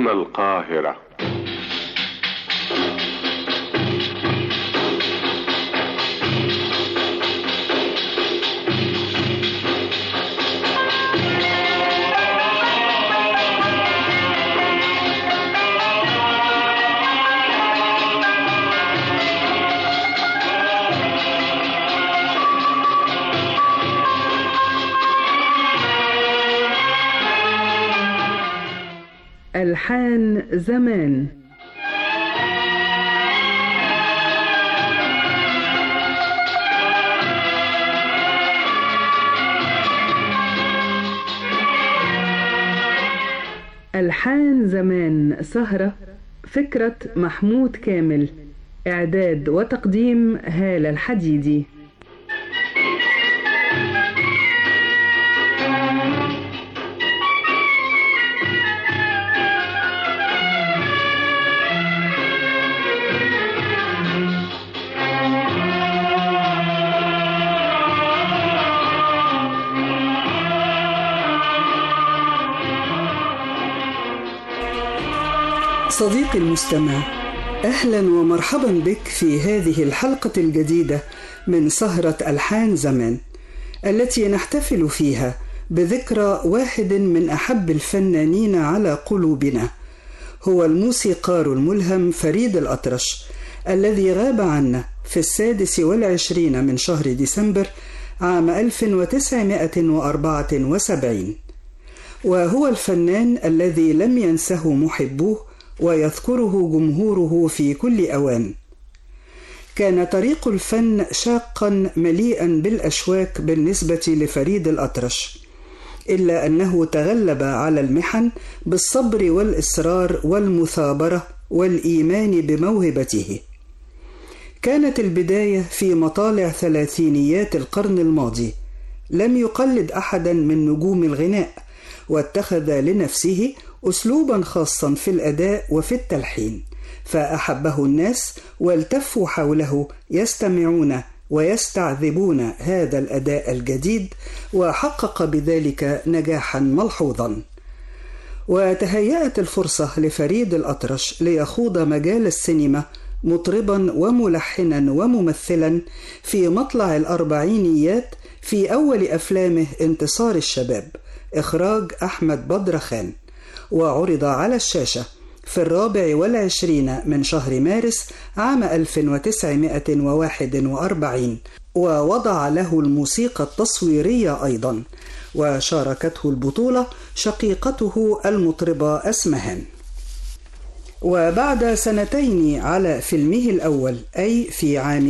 هنا القاهرة ألحان زمان ألحان زمان سهرة فكرة محمود كامل إعداد وتقديم هالة الحديدي صديقي المستمع اهلا ومرحبا بك في هذه الحلقه الجديده من سهره الحان زمان التي نحتفل فيها بذكرى واحد من احب الفنانين على قلوبنا هو الموسيقار الملهم فريد الاطرش الذي غاب عنا في السادس والعشرين من شهر ديسمبر عام 1974 وهو الفنان الذي لم ينسه محبوه ويذكره جمهوره في كل اوان كان طريق الفن شاقا مليئا بالاشواك بالنسبه لفريد الاطرش الا انه تغلب على المحن بالصبر والاصرار والمثابره والايمان بموهبته كانت البدايه في مطالع ثلاثينيات القرن الماضي لم يقلد احدا من نجوم الغناء واتخذ لنفسه اسلوبا خاصا في الاداء وفي التلحين فاحبه الناس والتفوا حوله يستمعون ويستعذبون هذا الاداء الجديد وحقق بذلك نجاحا ملحوظا وتهيأت الفرصة لفريد الأطرش ليخوض مجال السينما مطربا وملحنا وممثلا في مطلع الأربعينيات في أول أفلامه انتصار الشباب إخراج أحمد بدر خان وعرض على الشاشة في الرابع والعشرين من شهر مارس عام 1941 ووضع له الموسيقى التصويرية أيضا وشاركته البطولة شقيقته المطربة أسمهان وبعد سنتين على فيلمه الأول أي في عام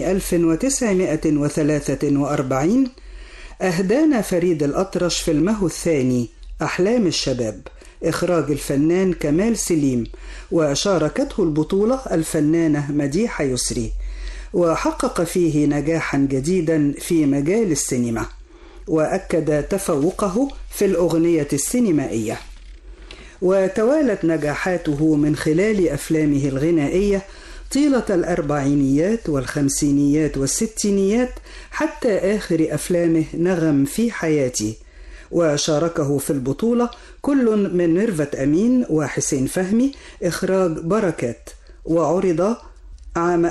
1943 أهدانا فريد الأطرش فيلمه الثاني أحلام الشباب إخراج الفنان كمال سليم وشاركته البطولة الفنانة مديحة يسري وحقق فيه نجاحا جديدا في مجال السينما وأكد تفوقه في الأغنية السينمائية وتوالت نجاحاته من خلال أفلامه الغنائية طيلة الأربعينيات والخمسينيات والستينيات حتى آخر أفلامه نغم في حياتي وشاركه في البطولة كل من ميرفت أمين وحسين فهمي إخراج بركات وعرض عام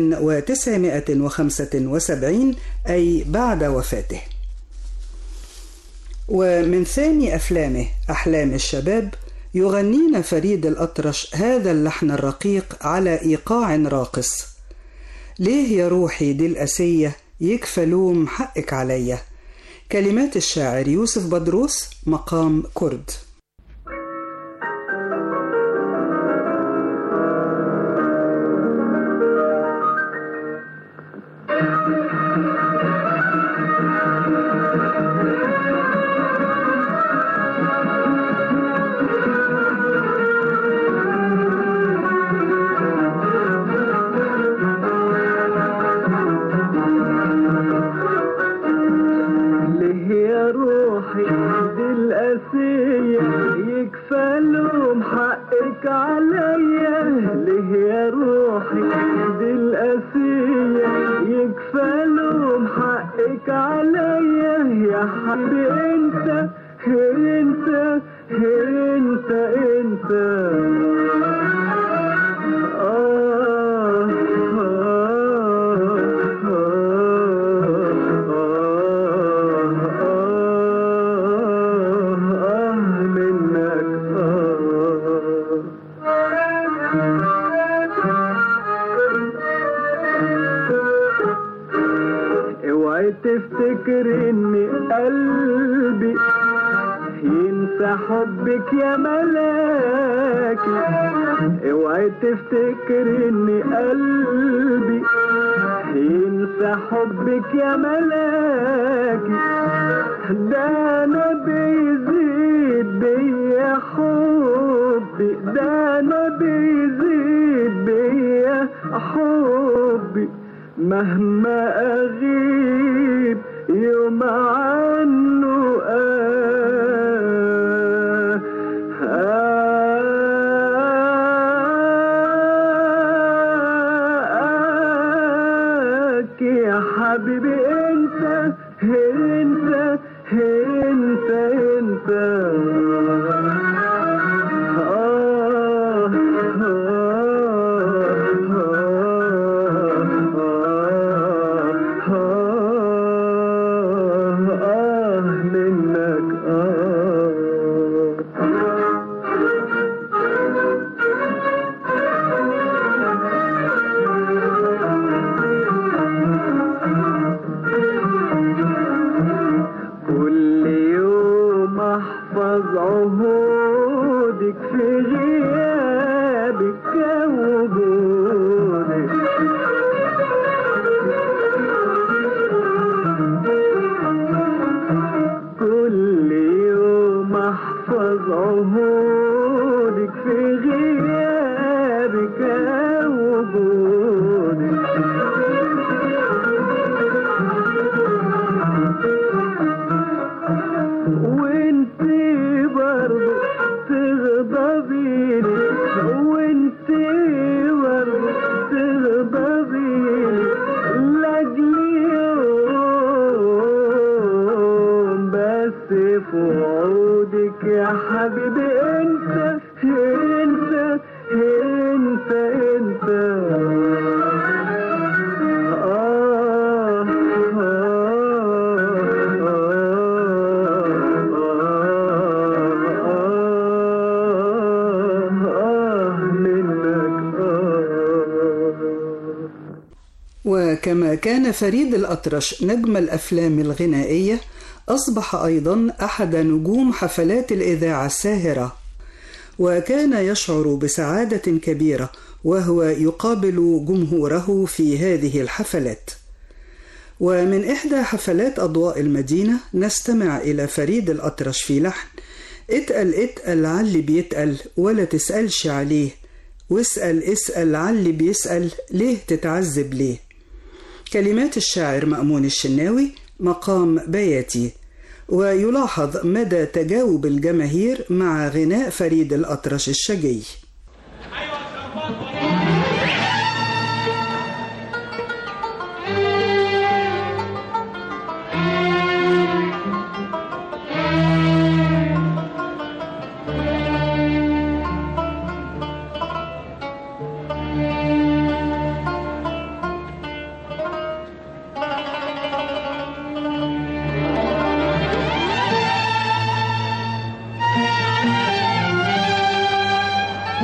1975 أي بعد وفاته ومن ثاني أفلامه أحلام الشباب يغنينا فريد الأطرش هذا اللحن الرقيق على إيقاع راقص ليه يا روحي دي الأسية يكفى لوم حقك عليا كلمات الشاعر يوسف بدروس مقام كرد انت انت انت قلبي ينسى حبك يا ملاكي اوعي تفتكر ان قلبي ينسى حبك يا ملاكي ده انا بيزيد بيا حبي ده انا بيزيد بيا حبي مهما اغيب يوم عنه آه آه يا حبيبي انت انت انت انت آه آه منك آه كل يوم احفظ عهودك في غيابك وجودك كل يوم احفظ عهودك في غيابك وجودك وانت برضه تغضبيني وانت برضه تغضبيني لاجل يوم بس في وعودك يا حبيبي انت انت انت انت آه وكما كان فريد الأطرش نجم الأفلام الغنائية أصبح أيضا أحد نجوم حفلات الإذاعة الساهرة وكان يشعر بسعادة كبيرة وهو يقابل جمهوره في هذه الحفلات ومن إحدى حفلات أضواء المدينة نستمع إلى فريد الأطرش في لحن اتقل اتقل علي بيتقل ولا تسألش عليه واسأل اسأل علي بيسأل ليه تتعذب ليه كلمات الشاعر مأمون الشناوي مقام بياتي ويلاحظ مدى تجاوب الجماهير مع غناء فريد الأطرش الشجي آه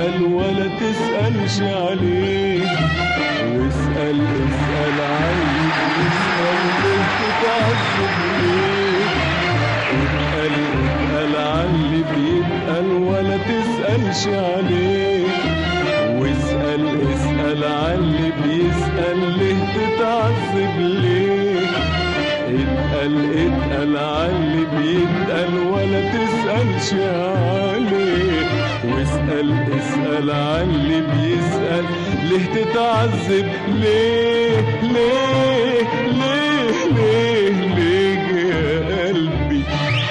بيتقال ولا تسألش عليه واسأل اسأل عني اسأل ليه تتعذب ليه اسأل اسأل عني بيتقال ولا تسألش عليه واسأل اسأل عني بيسأل ليه تتعذب ليه اتقل اتقل عاللي بيتقل ولا تسألش عليه واسأل اسأل عاللي بيسأل ليه تتعذب ليه ليه ليه ليه ليه يا قلبي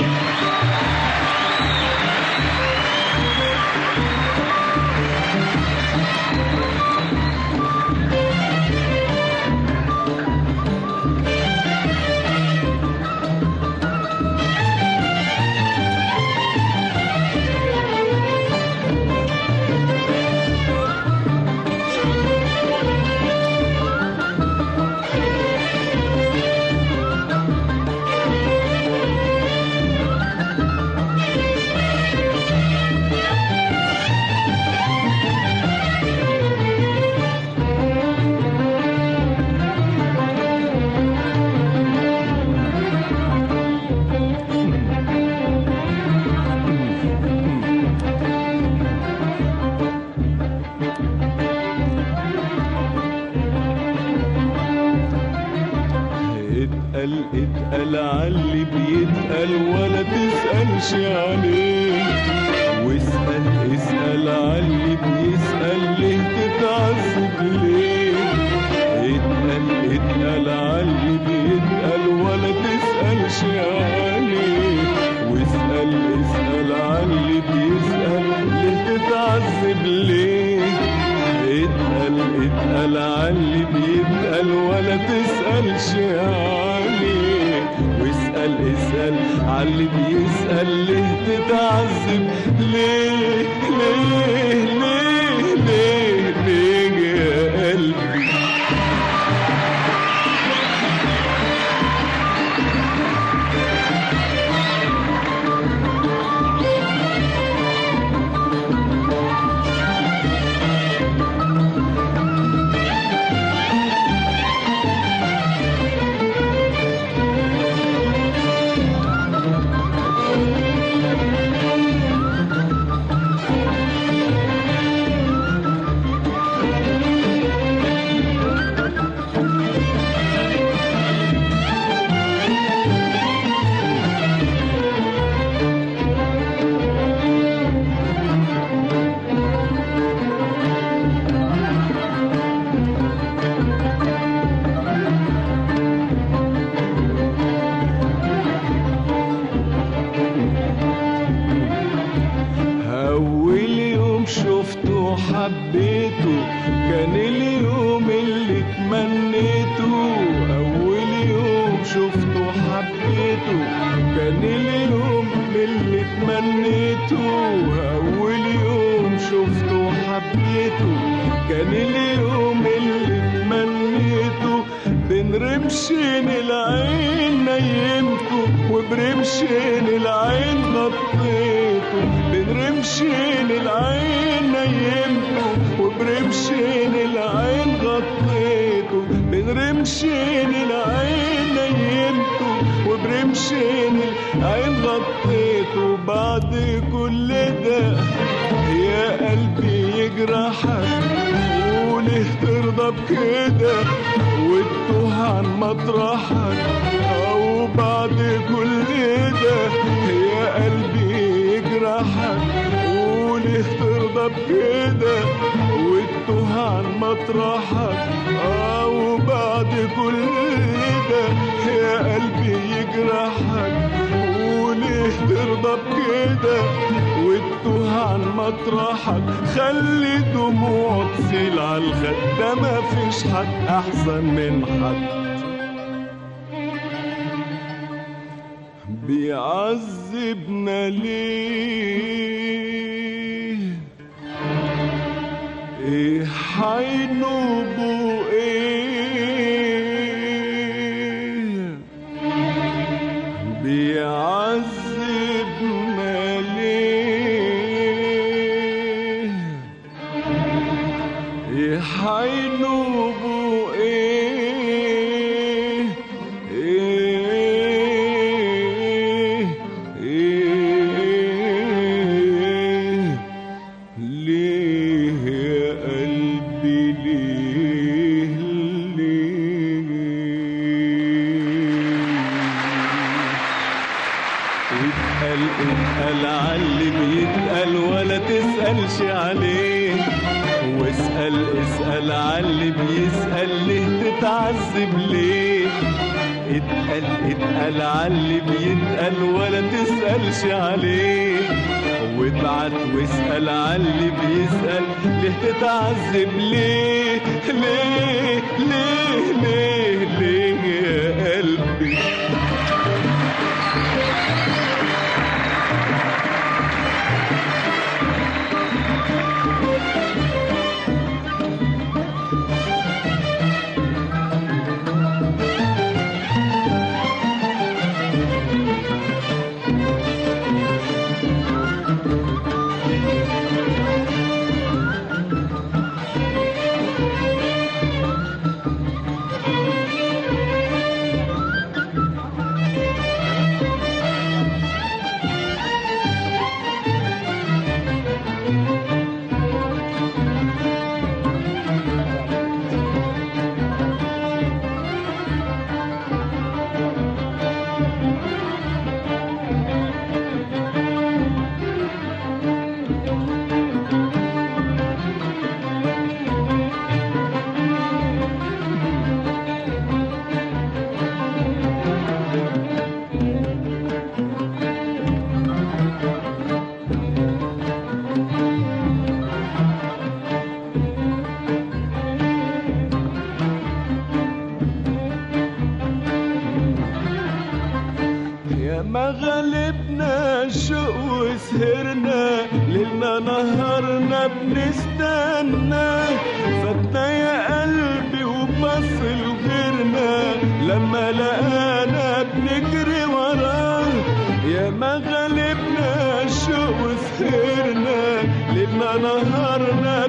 اتقل اتقل عاللي بيتقل ولا تسألش عليه واسأل اسأل عاللي بيسأل ليه تتعذب ليه اتقل اتقل عاللي بيتقل ولا تسألش عليه واسأل اسأل عاللي بيسأل ليه تتعذب ليه اتقل اتقل عاللي بيتقل ولا تسألش عليه واسأل اسأل عاللي بيسأل ليه تتعذب ليه ليه ليه ليه ليه يا قلبي أول يوم شفته حبيته كان اليوم اللي تمنيته أول يوم شفته حبيته كان اليوم اللي تمنيته أول يوم شفته حبيته كان اليوم اللي تمنيته بين رمشين العين نيمته وبرمشين العين غطيته بين رمشين العين نيمته وبرمشين العين غطيته بين رمشين العين نيمته وبرمشين العين غطيته بعد كل ده يا قلبي يجرحك وليه ترضى بكده وتتوه عن مطرحك او بعد كل ده يا قلبي يجرحك وليه ترضى بكده وتتوه عن مطرحك او بعد كل ده يا قلبي يجرحك وليه ترضى بكده وتتوه عن مطرحك خلي دموع تسيل على الخد ده مفيش حد احسن من حد بيعذبنا ليه ايه حينوبه ايه بيعذبنا ليه بحينوبوا ايه ايه ايه ليه يا قلبي ليه ليه اتقل اتقل عاللي بيتقل ولا تسألش عليه واسأل اسأل عاللي بيسأل ليه تتعذب ليه اتقل اتقل عاللي بيتقل ولا تسألش عليه وابعت واسأل عاللي بيسأل ليه تتعذب ليه ليه ليه ليه ليه يا قلبي يا ما غلبنا الشوق وسهرنا ليلنا نهارنا بنستنى فاتنا يا قلبي وبص لغيرنا لما لقانا بنجري وراه يا ما غلبنا الشوق وسهرنا ليلنا نهارنا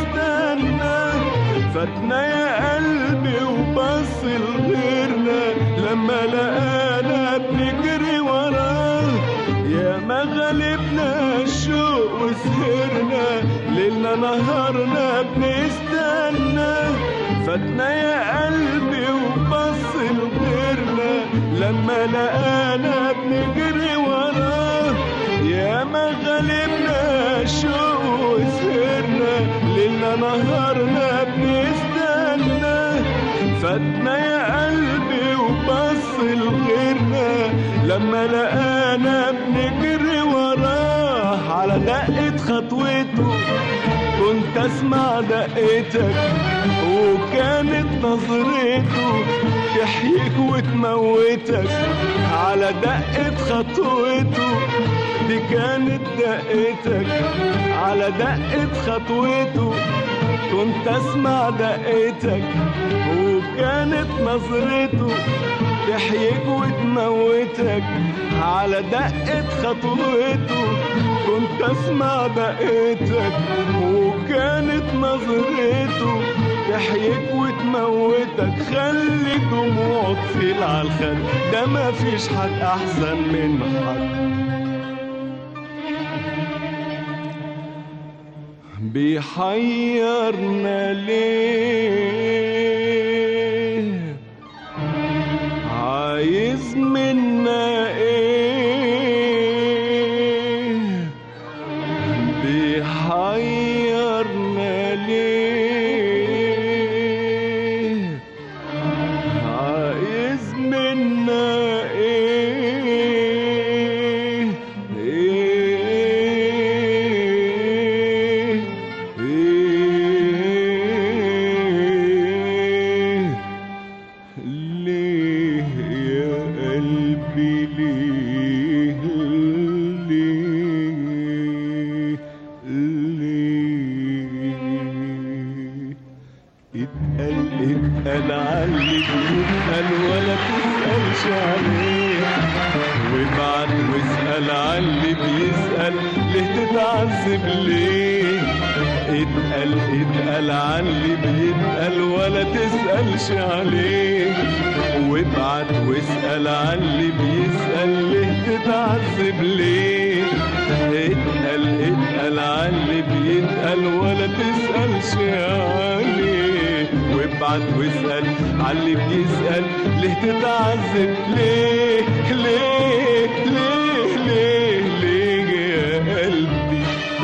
بنستنى فاتنا يا قلبي وبص لغيرنا لما لقانا بنجري وراه يا ما غلبنا الشوق وسهرنا ليلنا نهارنا بنستنى فاتنا يا قلبي وبص لغيرنا لما لقانا بنجري وراه يا ما غلبنا الشوق وسهرنا ليلنا نهارنا بنستنى فاتنا يا قلبي وبص لغيرنا لما لقانا بنجري وراه على دقة خطوته كنت اسمع دقتك وكانت نظرته تحييك وتموتك على دقة خطوته دي كانت دقتك على دقة خطوته كنت اسمع دقتك وكانت نظرته تحييك وتموتك على دقة خطوته كنت اسمع دقتك وكانت نظرته تحييك وتموتك خلي دموع تفيل على الخد ده مفيش حد احسن من حد بيحيرنا ليه عايز منا ايه بيحيرنا ليه عايز منا ايه ايه ايه ليه يا قلبي ليه ليه ليه اتقل اتقل علي بيتقل ولا تسألش عليه وابعت واسأل على اللي بيسأل ليه تتعذب ليه اتقل اتقل على اللي بيتقل ولا تسألش عليه وابعت واسأل على اللي بيسأل ليه تتعذب ليه اتقل اتقل على اللي بيتقل ولا تسألش عليه وابعت واسأل على اللي بيسأل ليه تتعذب ليه ليه ليه ليه ليه يا قلبي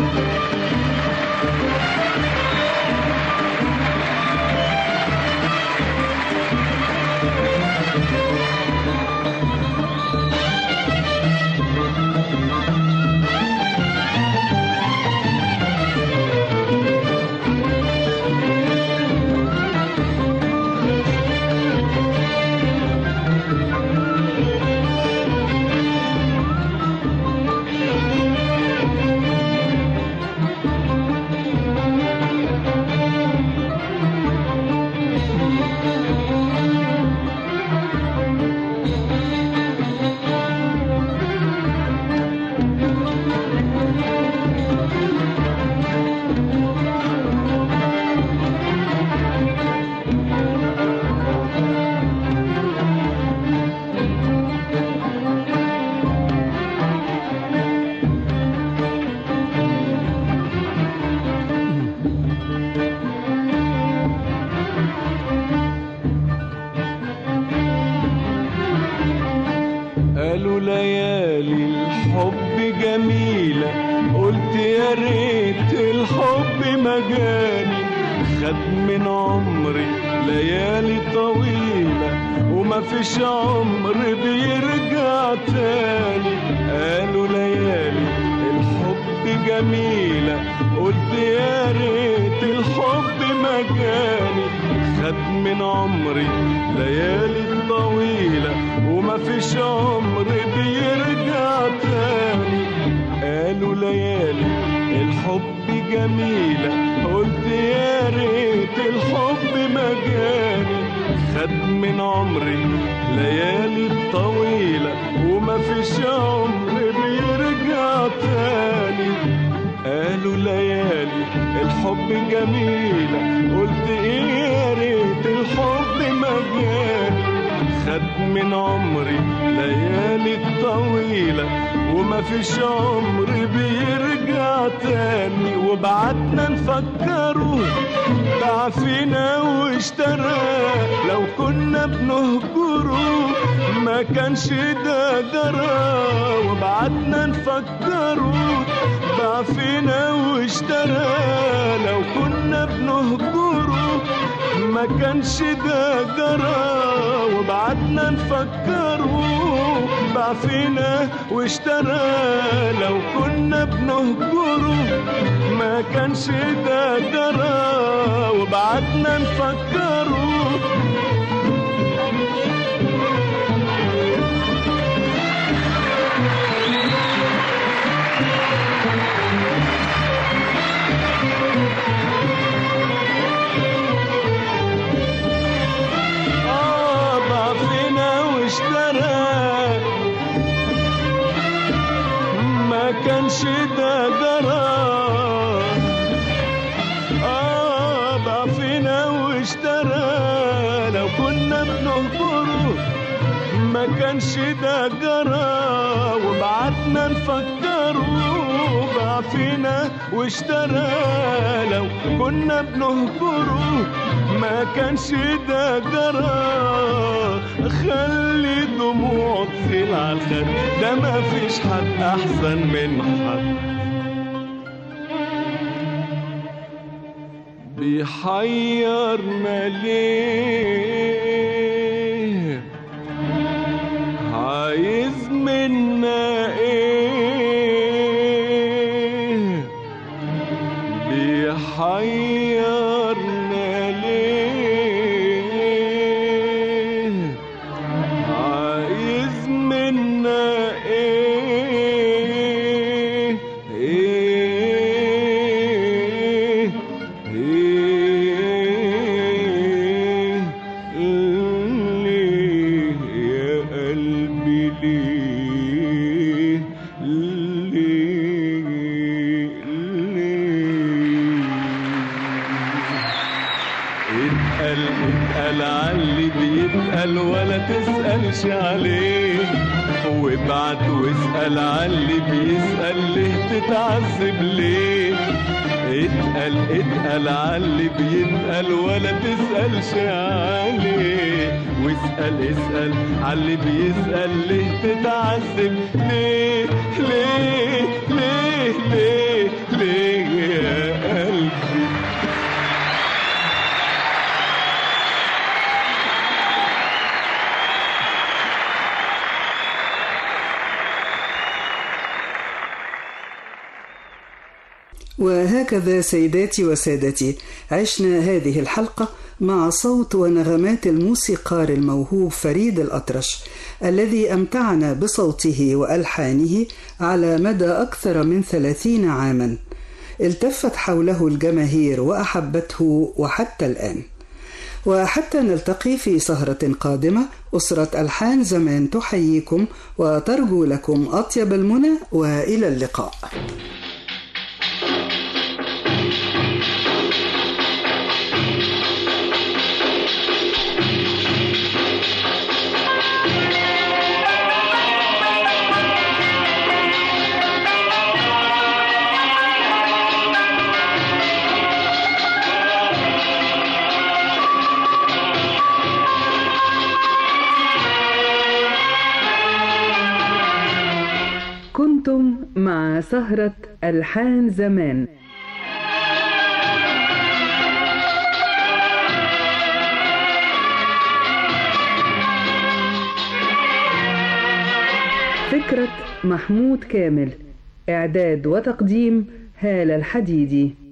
قالوا ليالي الحب جميلة قلت يا ريت الحب مجاني خد من عمري ليالي طويلة وما فيش عمر بيرجع تاني قالوا ليالي الحب جميلة قلت يا ريت الحب مجاني خد من عمري ليالي طويلة وما فيش عمر بيرجع تاني قالوا ليالي الحب جميلة قلت يا ريت الحب مجاني خد من عمري ليالي طويلة وما فيش عمر بيرجع تاني قالوا ليالي الحب جميلة قلت ايه يا ريت الحب مجاني خد من عمري ليالي طويلة وما فيش عمر بيرجع تاني وبعدنا نفكره باع فينا واشترى لو كنا بنهجره ما كانش ده جرى وبعدنا نفكره باع فينا واشترى لو كنا بنهجره ما كانش ده جرى وبعدنا نفكره باع فينا واشترى لو كنا بنهجره ما كانش ده جرى وبعدنا نفكره آه باع فينا واشترى ما كانش ده جرى آه باع فينا واشترى لو كنا بنهجره ما كانش ده جرى وبعدنا نفكره باع فينا واشترى لو كنا بنهجره ما كانش ده جرى خلي دموع تسيل على الخد ده ما فيش حد احسن من حد بيحيرنا ليه عايز منا ايه بيحيرنا ليه عايز منا ايه ايه ايه ليه يا قلبي ليه اتقل اتقل عاللي بيتقل ولا تسألش عليه وابعت واسأل عاللي بيسأل ليه تتعذب ليه اتقل اتقل عاللي بيتقل ولا تسألش عليه واسأل اسأل عاللي بيسأل ليه تتعذب ليه ليه ليه ليه ليه يا قلبي وهكذا سيداتي وسادتي عشنا هذه الحلقة مع صوت ونغمات الموسيقار الموهوب فريد الأطرش الذي أمتعنا بصوته وألحانه على مدى أكثر من ثلاثين عاما التفت حوله الجماهير وأحبته وحتى الآن وحتى نلتقي في سهرة قادمة أسرة ألحان زمان تحييكم وترجو لكم أطيب المنى وإلى اللقاء كنتم مع سهرة ألحان زمان فكرة محمود كامل إعداد وتقديم هالة الحديدي